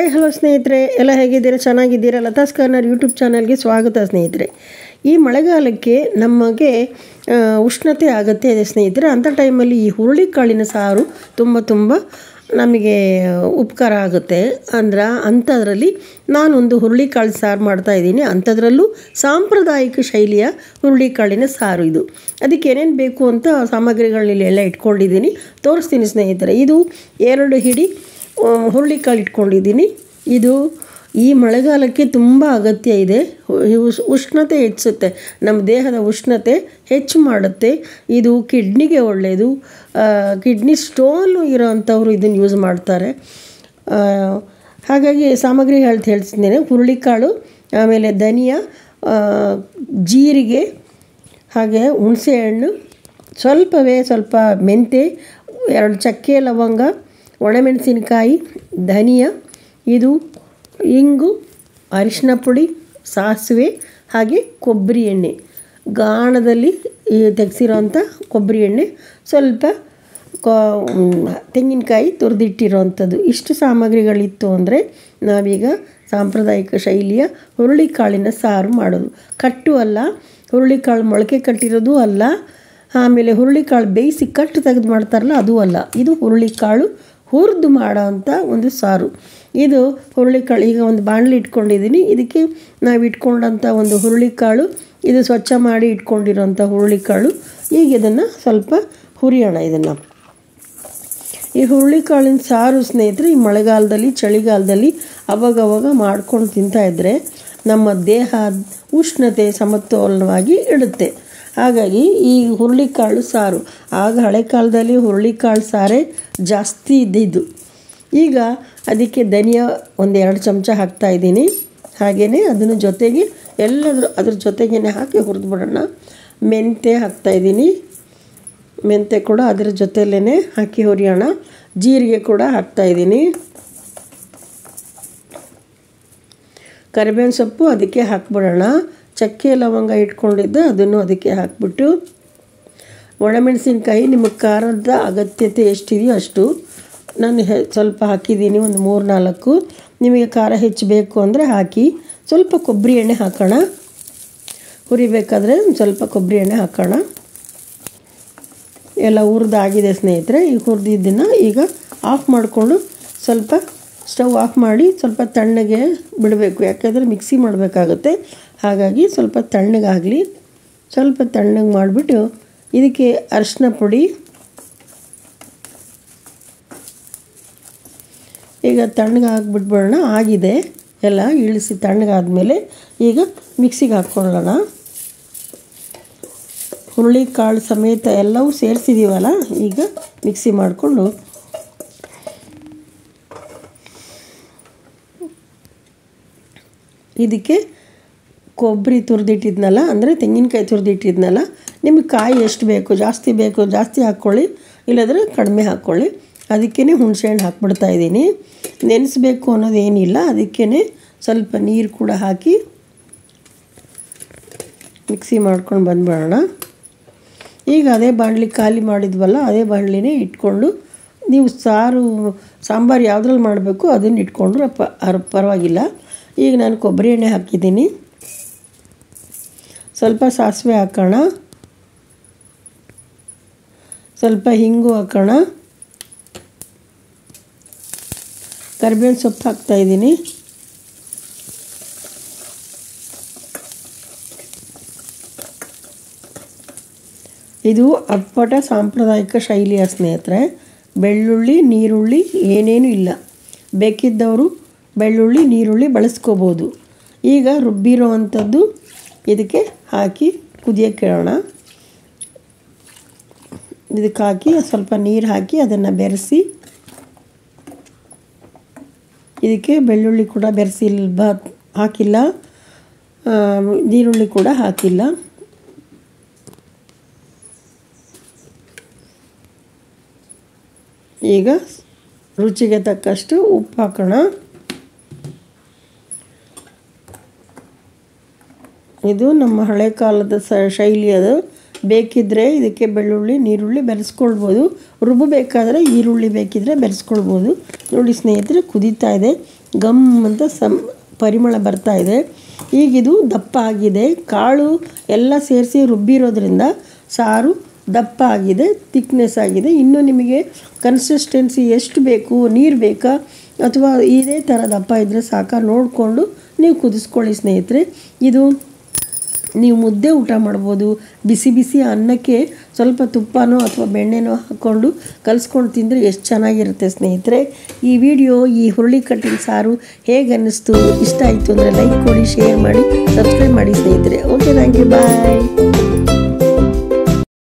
hi hello ಸ್ನೇಹಿತರೆ ಎಲ್ಲ ಹೇಗಿದ್ದೀರಾ ಚೆನ್ನಾಗಿದ್ದೀರಾ ಲತಾಸ್ ಕಾರ್ನರ್ ಯೂಟ್ಯೂಬ್ ಚಾನಲ್ಗೆ ಸ್ವಾಗತ ಸ್ನೇಹಿತರೆ ಈ ಮಳೆಗಾಲಕ್ಕೆ ನಮಗೆ ಆ, ಉಷ್ಣತೆ ಅಗತ್ಯ ಇದೆ ಸ್ನೇಹಿತರೆ ಅಂಥ ಟೈಮಲ್ಲಿ ಈ ಹುರುಳಿಕಾಳಿನ ಸಾರು ತುಂಬ ತುಂಬ ನಮಗೆ ಉಪಕಾರ ಆಗುತ್ತೆ ಅಂದ್ರೆ ಅಂಥದ್ರಲ್ಲಿ ನಾನೊಂದು ಹುರುಳಿಕಾಳು ಸಾರು ಮಾಡ್ತಾ ಇದ್ದೀನಿ ಅಂಥದ್ರಲ್ಲೂ ಸಾಂಪ್ರದಾಯಿಕ ಶೈಲಿಯ ಹುರುಳಿಕಾಳಿನ ಸಾರು ಇದು ಅದಕ್ಕೆ ಏನೇನು ಬೇಕು ಅಂತ ಸಾಮಗ್ರಿಗಳನ್ನ ಎಲ್ಲ ಇಟ್ಕೊಂಡಿದ್ದೀನಿ ತೋರಿಸ್ತೀನಿ ಸ್ನೇಹಿತರೆ ಇದು ಎರಡು ಹಿಡಿ ಆ, ಹುರುಳಿಕಾಳು ಇಟ್ಕೊಂಡಿದ್ದೀನಿ ಇದು ಈ ಮಳೆಗಾಲಕ್ಕೆ ತುಂಬ ಅಗತ್ಯ ಇದೆ ಉ- ಉಸ್- ಉಷ್ಣತೆ ಹೆಚ್ಚಿಸುತ್ತೆ ನಮ್ಮ ದೇಹದ ಉಷ್ಣತೆ ಹೆಚ್ಚು ಮಾಡುತ್ತೆ ಇದು ಕಿಡ್ನಿಗೆ ಒಳ್ಳೆಯದು ಕಿಡ್ನಿ ಸ್ಟೋನು ಇರೋವಂಥವ್ರು ಇದನ್ನು ಯೂಸ್ ಮಾಡ್ತಾರೆ ಆ, ಹಾಗಾಗಿ ಸಾಮಗ್ರಿ ಹೇಳ್ತಾ ಹೇಳ್ತಿದ್ದೇನೆ ಹುರುಳಿಕಾಳು ಆಮೇಲೆ ಧನಿಯಾ ಆ, ಜೀರಿಗೆ ಹಾಗೆ ಹುಣಸೆಹಣ್ಣು ಸ್ವಲ್ಪವೇ ಸ್ವಲ್ಪ ಮೆಂತೆ ಎರಡು ಚಕ್ಕೆ ಲವಂಗ ಒಣಮೆಣಸಿನಕಾಯಿ ಧನಿಯಾ ಇದು ಇಂಗು ಅರಿಶಿನ ಪುಡಿ ಸಾಸಿವೆ ಹಾಗೆ ಕೊಬ್ಬರಿ ಎಣ್ಣೆ ಗಾಣದಲ್ಲಿ ಈ ತೆಗೆಸಿರೋಂಥ ಕೊಬ್ಬರಿ ಎಣ್ಣೆ ಸ್ವಲ್ಪ ಕೊ ತೆಂಗಿನಕಾಯಿ ತುರಿದಿಟ್ಟಿರೋವಂಥದ್ದು ಇಷ್ಟು ಸಾಮಗ್ರಿಗಳಿತ್ತು ಅಂದರೆ ನಾವೀಗ ಸಾಂಪ್ರದಾಯಿಕ ಶೈಲಿಯ ಹುರುಳಿಕಾಳಿನ ಸಾರು ಮಾಡೋದು ಕಟ್ಟು ಅಲ್ಲ ಹುರುಳಿಕಾಳು ಮೊಳಕೆ ಕಟ್ಟಿರೋದು ಅಲ್ಲ ಆಮೇಲೆ ಹುರುಳಿಕಾಳು ಬೇಯಿಸಿ ಕಟ್ಟು ತೆಗೆದು ಮಾಡ್ತಾರಲ್ಲ ಅದು ಅಲ್ಲ ಇದು ಹುರುಳಿಕಾಳು ಹುರಿದು ಮಾಡೋವಂಥ ಒಂದು ಸಾರು ಇದು ಹುರುಳಿಕಾಳು ಈಗ ಒಂದು ಬಾಣಲಿ ಇಟ್ಕೊಂಡಿದ್ದೀನಿ ಇದಕ್ಕೆ ನಾವು ಇಟ್ಕೊಂಡಂಥ ಒಂದು ಹುರುಳಿಕಾಳು ಇದು ಸ್ವಚ್ಛ ಮಾಡಿ ಇಟ್ಕೊಂಡಿರೋಂಥ ಹುರುಳಿಕಾಳು ಈಗ ಇದನ್ನು ಸ್ವಲ್ಪ ಹುರಿಯೋಣ ಇದನ್ನು ಈ ಹುರುಳಿಕಾಳಿನ ಸಾರು ಸ್ನೇಹಿತರೆ ಈ ಮಳೆಗಾಲದಲ್ಲಿ ಚಳಿಗಾಲದಲ್ಲಿ ಅವಾಗವಾಗ ಮಾಡ್ಕೊಂಡು ತಿಂತಾ ಇದ್ದರೆ ನಮ್ಮ ದೇಹ ಉಷ್ಣತೆ ಸಮತೋಲನವಾಗಿ ಇಡುತ್ತೆ ಹಾಗಾಗಿ ಈ ಹುರುಳಿಕಾಳು ಸಾರು ಆಗ ಹಳೆ ಕಾಲದಲ್ಲಿ ಹುರುಳಿಕಾಳು ಸಾರೇ ಜಾಸ್ತಿ ಇದ್ದಿದ್ದು ಈಗ ಅದಕ್ಕೆ ಧನಿಯಾ ಒಂದು ಎರಡು ಚಮಚ ಹಾಕ್ತಾ ಇದ್ದೀನಿ ಹಾಗೆಯೇ ಅದನ್ನು ಜೊತೆಗೆ ಎಲ್ಲದ್ರ ಅದ್ರ ಜೊತೆಗೇ ಹಾಕಿ ಹುರಿದು ಬಿಡೋಣ ಮೆಂತೆ ಹಾಕ್ತಾಯಿದ್ದೀನಿ ಮೆಂತೆ ಕೂಡ ಅದರ ಜೊತೆಲೇ ಹಾಕಿ ಹುರಿಯೋಣ ಜೀರಿಗೆ ಕೂಡ ಹಾಕ್ತಾಯಿದ್ದೀನಿ ಕರಿಬೇವಿನ ಸೊಪ್ಪು ಅದಕ್ಕೆ ಹಾಕ್ಬಿಡೋಣ ಚಕ್ಕೆ ಲವಂಗ ಇಟ್ಕೊಂಡಿದ್ದೆ ಅದನ್ನು ಅದಕ್ಕೆ ಹಾಕ್ಬಿಟ್ಟು ಒಣಮೆಣಸಿನ್ಕಾಯಿ ನಿಮಗೆ ಖಾರದ ಅಗತ್ಯತೆ ಎಷ್ಟಿದೆಯೋ ಅಷ್ಟು ನಾನು ಹೆ ಸ್ವಲ್ಪ ಹಾಕಿದ್ದೀನಿ ಒಂದು ಮೂರು ನಾಲ್ಕು ನಿಮಗೆ ಖಾರ ಹೆಚ್ಚು ಬೇಕು ಅಂದರೆ ಹಾಕಿ ಸ್ವಲ್ಪ ಕೊಬ್ಬರಿ ಎಣ್ಣೆ ಹಾಕೋಣ ಹುರಿಬೇಕಾದ್ರೆ ಒಂದು ಸ್ವಲ್ಪ ಕೊಬ್ಬರಿ ಎಣ್ಣೆ ಹಾಕೋಣ ಎಲ್ಲ ಹುರಿದಾಗಿದೆ ಸ್ನೇಹಿತರೆ ಈ ಹುರಿದಿದ್ದನ್ನು ಈಗ ಆಫ್ ಮಾಡಿಕೊಂಡು ಸ್ವಲ್ಪ ಸ್ಟವ್ ಆಫ್ ಮಾಡಿ ಸ್ವಲ್ಪ ತಣ್ಣಗೆ ಬಿಡಬೇಕು ಯಾಕೆಂದರೆ ಮಿಕ್ಸಿ ಮಾಡಬೇಕಾಗುತ್ತೆ ಹಾಗಾಗಿ ಸ್ವಲ್ಪ ತಣ್ಣಗಾಗಲಿ ಸ್ವಲ್ಪ ತಣ್ಣಗೆ ಮಾಡಿಬಿಟ್ಟು ಇದಕ್ಕೆ ಅರಿಶಿನ ಪುಡಿ ಈಗ ತಣ್ಣಗೆ ಹಾಕ್ಬಿಟ್ಬಿಡೋಣ ಆಗಿದೆ ಎಲ್ಲ ಇಳಿಸಿ ತಣ್ಣಗಾದ್ಮೇಲೆ ಈಗ ಮಿಕ್ಸಿಗೆ ಹಾಕ್ಕೊಳ್ಳೋಣ ಹುರುಳಿ ಕಾಳು ಸಮೇತ ಎಲ್ಲವೂ ಸೇರಿಸಿದ್ದೀವಲ್ಲ ಈಗ ಮಿಕ್ಸಿ ಮಾಡಿಕೊಂಡು ಇದಕ್ಕೆ ಕೊಬ್ಬರಿ ತುರಿದಿಟ್ಟಿದ್ನಲ್ಲ ಅಂದರೆ ತೆಂಗಿನಕಾಯಿ ತುರಿದಿಟ್ಟಿದ್ನಲ್ಲ ನಿಮಗೆ ಕಾಯಿ ಎಷ್ಟು ಬೇಕು ಜಾಸ್ತಿ ಬೇಕು ಜಾಸ್ತಿ ಹಾಕ್ಕೊಳ್ಳಿ ಇಲ್ಲಾಂದರೆ ಕಡಿಮೆ ಹಾಕ್ಕೊಳ್ಳಿ ಅದಕ್ಕೇ ಹುಣಸೆಹಣ್ಣು ಹಾಕ್ಬಿಡ್ತಾ ಇದ್ದೀನಿ ನೆನೆಸ್ಬೇಕು ಅನ್ನೋದೇನಿಲ್ಲ ಅದಕ್ಕೇ ಸ್ವಲ್ಪ ನೀರು ಕೂಡ ಹಾಕಿ ಮಿಕ್ಸಿ ಮಾಡ್ಕೊಂಡು ಬಂದ್ಬಿಡೋಣ ಈಗ ಅದೇ ಬಾಣಲಿ ಖಾಲಿ ಮಾಡಿದ್ವಲ್ಲ ಅದೇ ಬಾಣಲಿನೇ ಇಟ್ಕೊಂಡು ನೀವು ಸಾರು ಸಾಂಬಾರು ಯಾವುದ್ರಲ್ಲಿ ಮಾಡಬೇಕು ಅದನ್ನು ಇಟ್ಕೊಂಡ್ರೆ ಪ ಅರ್ ಪರವಾಗಿಲ್ಲ ಈಗ ನಾನು ಕೊಬ್ಬರಿ ಎಣ್ಣೆ ಹಾಕಿದ್ದೀನಿ ಸ್ವಲ್ಪ ಸಾಸಿವೆ ಹಾಕೋಣ ಸ್ವಲ್ಪ ಹಿಂಗು ಹಾಕೋಣ ಕರಿಬೇವಿನ ಸೊಪ್ಪು ಹಾಕ್ತಾಯಿದ್ದೀನಿ ಇದು ಅಪ್ಪಟ ಸಾಂಪ್ರದಾಯಿಕ ಶೈಲಿಯ ಸ್ನೇಹಿತರೆ ಬೆಳ್ಳುಳ್ಳಿ ನೀರುಳ್ಳಿ ಏನೇನೂ ಇಲ್ಲ ಬೇಕಿದ್ದವರು ಬೆಳ್ಳುಳ್ಳಿ ನೀರುಳ್ಳಿ ಬಳಸ್ಕೋಬೋದು ಈಗ ರುಬ್ಬಿರೋ ಅಂಥದ್ದು ಇದಕ್ಕೆ ಹಾಕಿ ಕುದಿಯೋಕ್ಕೆ ಇಡೋಣ ಇದಕ್ಕೆ ಹಾಕಿ ಸ್ವಲ್ಪ ನೀರು ಹಾಕಿ ಅದನ್ನು ಬೆರೆಸಿ ಇದಕ್ಕೆ ಬೆಳ್ಳುಳ್ಳಿ ಕೂಡ ಬೆರೆಸಿಲ್ಲ ಹಾಕಿಲ್ಲ ಆ, ನೀರುಳ್ಳಿ ಕೂಡ ಹಾಕಿಲ್ಲ ಈಗ ರುಚಿಗೆ ತಕ್ಕಷ್ಟು ಉಪ್ಪು ಹಾಕೋಣ ಇದು ನಮ್ಮ ಹಳೆ ಕಾಲದ ಸ ಶೈಲಿ ಅದು ಬೇಕಿದ್ದರೆ ಇದಕ್ಕೆ ಬೆಳ್ಳುಳ್ಳಿ ನೀರುಳ್ಳಿ ಬೆರೆಸ್ಕೊಳ್ಬೋದು ರುಬ್ಬಬೇಕಾದ್ರೆ ಈರುಳ್ಳಿ ಬೇಕಿದ್ದರೆ ಬೆರೆಸ್ಕೊಳ್ಬೋದು ನೋಡಿ ಸ್ನೇಹಿತರೆ ಕುದೀತಾ ಇದೆ ಗಮ್ ಅಂತ ಸಮ್ ಪರಿಮಳ ಬರ್ತಾ ಇದೆ ಈಗಿದು ದಪ್ಪ ಆಗಿದೆ ಕಾಳು ಎಲ್ಲ ಸೇರಿಸಿ ರುಬ್ಬಿರೋದ್ರಿಂದ ಸಾರು ದಪ್ಪ ಆಗಿದೆ ತಿಕ್ನೆಸ್ ಆಗಿದೆ ಇನ್ನು ನಿಮಗೆ ಕನ್ಸಿಸ್ಟೆನ್ಸಿ ಎಷ್ಟು ಬೇಕು ನೀರು ಬೇಕಾ ಅಥವಾ ಇದೇ ಥರ ದಪ್ಪ ಇದ್ದರೆ ಸಾಕ ನೋಡಿಕೊಂಡು ನೀವು ಕುದಿಸ್ಕೊಳ್ಳಿ ಸ್ನೇಹಿತರೆ ಇದು ನೀವು ಮುದ್ದೆ ಊಟ ಮಾಡ್ಬೋದು ಬಿಸಿ ಬಿಸಿ ಅನ್ನಕ್ಕೆ ಸ್ವಲ್ಪ ತುಪ್ಪನೋ ಅಥವಾ ಬೆಣ್ಣೆನೋ ಹಾಕ್ಕೊಂಡು ಕಲಿಸ್ಕೊಂಡು ತಿಂದರೆ ಎಷ್ಟು ಚೆನ್ನಾಗಿರುತ್ತೆ ಸ್ನೇಹಿತರೆ ಈ ವಿಡಿಯೋ ಈ ಹುರುಳಿ ಕಟ್ಟಿನ ಸಾರು ಹೇಗೆ ಅನ್ನಿಸ್ತು ಇಷ್ಟ ಆಯಿತು ಅಂದರೆ ಲೈಕ್ ಕೊಡಿ ಶೇರ್ ಮಾಡಿ ಸಬ್ಸ್ಕ್ರೈಬ್ ಮಾಡಿ ಸ್ನೇಹಿತರೆ ಓಕೆ ಥ್ಯಾಂಕ್ ಯು ಬಾಯ್